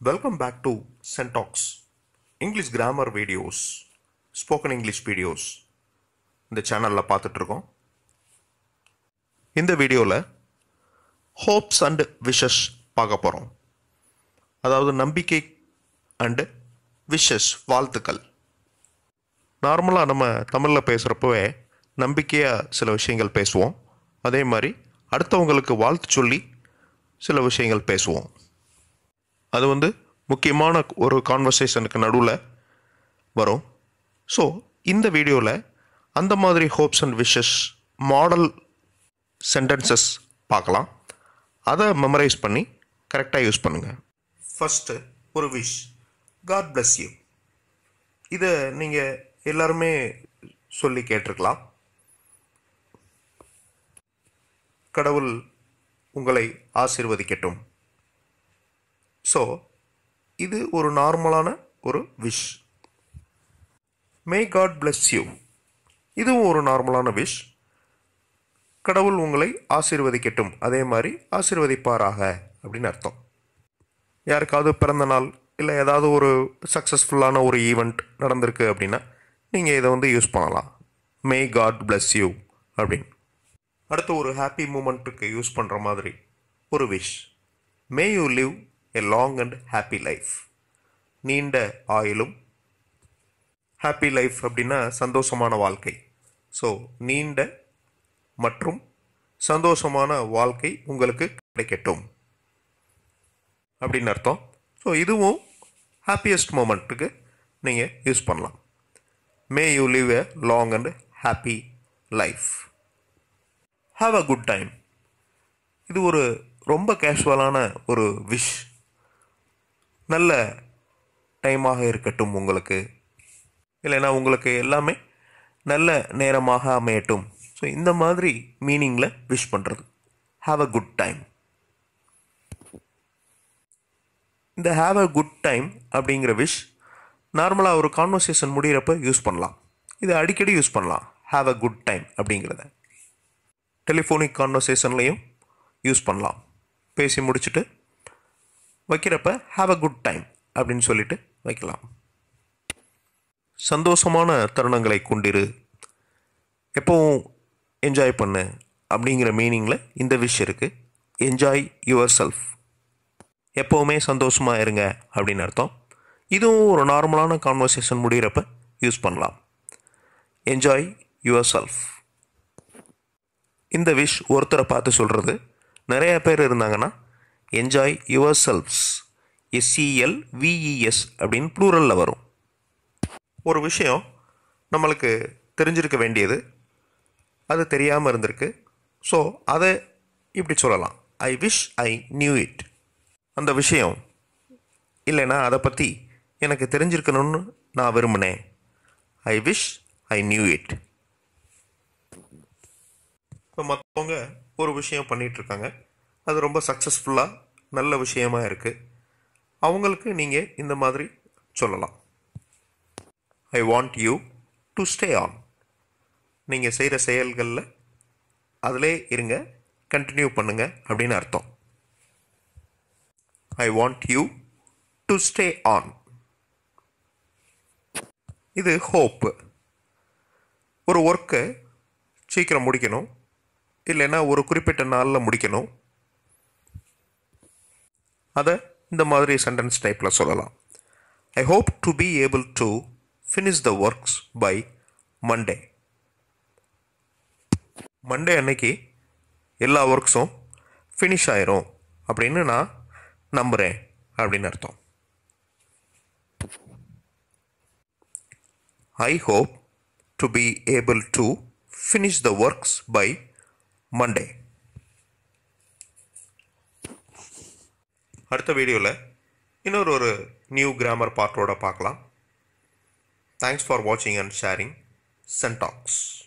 Welcome back to Sentox English Grammar Videos Spoken English Videos இந்த சேனலில் பார்த்துட்ருக்கோம் இந்த வீடியோவில் ஹோப்ஸ் அண்ட் விஷஸ் பார்க்க போகிறோம் அதாவது நம்பிக்கை அண்டு விஷஸ் வாழ்த்துக்கள் நார்மலாக நம்ம தமிழில் பேசுகிறப்பவே நம்பிக்கையாக சில விஷயங்கள் பேசுவோம் அதே மாதிரி அடுத்தவங்களுக்கு வாழ்த்து சொல்லி சில விஷயங்கள் பேசுவோம் அது வந்து முக்கியமான ஒரு கான்வர்சேஷனுக்கு நடுவில் வரும் ஸோ இந்த வீடியோவில் அந்த மாதிரி hopes and wishes model sentences பார்க்கலாம் அதை மெமரைஸ் பண்ணி கரெக்டாக யூஸ் பண்ணுங்கள் ஃபஸ்ட்டு ஒரு விஷ் காட் bless யூ இதை நீங்கள் எல்லாருமே சொல்லி கேட்டிருக்கலாம் கடவுள் உங்களை ஆசீர்வதிக்கட்டும் ஸோ இது ஒரு நார்மலான ஒரு wish may God bless you இதுவும் ஒரு நார்மலான விஷ் கடவுள் உங்களை ஆசீர்வதிக்கட்டும் அதே மாதிரி ஆசீர்வதிப்பாராக அப்படின்னு அர்த்தம் யாருக்காவது பிறந்த நாள் இல்லை ஏதாவது ஒரு சக்ஸஸ்ஃபுல்லான ஒரு ஈவெண்ட் நடந்திருக்கு அப்படின்னா நீங்கள் இதை வந்து யூஸ் பண்ணலாம் மே காட் bless யூ அப்படின்னு அடுத்து ஒரு ஹாப்பி மூமெண்ட்டுக்கு யூஸ் பண்ணுற மாதிரி ஒரு wish may you live a long and happy life நீண்ட ஆயிலும் ஹாப்பி லைஃப் அப்படின்னா சந்தோஷமான வாழ்க்கை ஸோ நீண்ட மற்றும் சந்தோஷமான வாழ்க்கை உங்களுக்கு கிடைக்கட்டும் அப்படின்னு அர்த்தம் ஸோ இதுவும் ஹாப்பியஸ்ட் மூமெண்ட்டுக்கு நீங்கள் யூஸ் பண்ணலாம் may you live a long and happy life have a good time இது ஒரு ரொம்ப கேஷுவலான ஒரு விஷ் நல்ல டைமாக இருக்கட்டும் உங்களுக்கு இல்லைன்னா உங்களுக்கு எல்லாமே நல்ல நேரமாக அமையட்டும் ஸோ இந்த மாதிரி மீனிங்கில் விஷ் பண்ணுறது ஹாவ் அ குட் டைம் இந்த ஹாவ் அ குட் டைம் அப்படிங்கிற விஷ் நார்மலாக ஒரு கான்வர்சேஷன் முடிகிறப்ப யூஸ் பண்ணலாம் இது அடிக்கடி யூஸ் பண்ணலாம் ஹாவ் அ குட் டைம் அப்படிங்கிறத டெலிஃபோனிக் கான்வர்சேஷன்லையும் யூஸ் பண்ணலாம் பேசி முடிச்சுட்டு வைக்கிறப்ப ஹாவ் அ குட் டைம் அப்படின்னு சொல்லிட்டு வைக்கலாம் சந்தோஷமான தருணங்களை கொண்டிரு எப்போவும் என்ஜாய் பண்ணு அப்படிங்கிற மீனிங்கில் இந்த விஷ் இருக்குது என்ஜாய் யுவர் செல்ஃப் எப்போவுமே சந்தோஷமாக இருங்க அப்படின்னு அர்த்தம் இதுவும் ஒரு நார்மலான கான்வர்சேஷன் முடிகிறப்ப யூஸ் பண்ணலாம் என்ஜாய் யுவர் செல்ஃப் இந்த விஷ் ஒருத்தரை பார்த்து சொல்கிறது நிறைய பேர் இருந்தாங்கன்னா என்ஜாய் யுவர் செல்ஃப்ஸ் எஸ்சிஎல் விஇஎஸ் அப்படின்னு ப்ளூரலில் வரும் ஒரு விஷயம் நம்மளுக்கு தெரிஞ்சிருக்க வேண்டியது அது தெரியாமல் இருந்திருக்கு ஸோ அதை இப்படி சொல்லலாம் I wish I knew it அந்த விஷயம் இல்லைன்னா அதை பற்றி எனக்கு தெரிஞ்சிருக்கணும்னு நான் விரும்பினேன் I wish I knew it இப்போ மற்றவங்க ஒரு விஷயம் பண்ணிகிட்ருக்காங்க அது ரொம்ப சக்ஸஸ்ஃபுல்லாக நல்ல விஷயமா இருக்குது அவங்களுக்கு நீங்கள் இந்த மாதிரி சொல்லலாம் I want you to stay on நீங்கள் செய்கிற செயல்களில் அதிலே இருங்க கண்டினியூ பண்ணுங்க அப்படின்னு அர்த்தம் I want you to stay on இது ஹோப்பு ஒரு ஒர்க்கை சீக்கிரம் முடிக்கணும் இல்லைன்னா ஒரு குறிப்பிட்ட நாளில் முடிக்கணும் அதை இந்த மாதிரி சென்டென்ஸ் டைப்பில் சொல்லலாம் I hope to be able to finish the works by Monday Monday அன்னைக்கு எல்லா ஒர்க்ஸும் ஃபினிஷ் ஆயிரும் அப்படின்னு நான் நம்புகிறேன் அப்படின்னு அர்த்தம் I hope to be able to finish the works by Monday அடுத்த வீடியோவில் இன்னொரு ஒரு நியூ கிராமர் பார்ட்டோட பார்க்கலாம் தேங்க்ஸ் ஃபார் வாட்சிங் அண்ட் ஷேரிங் சென்டாக்ஸ்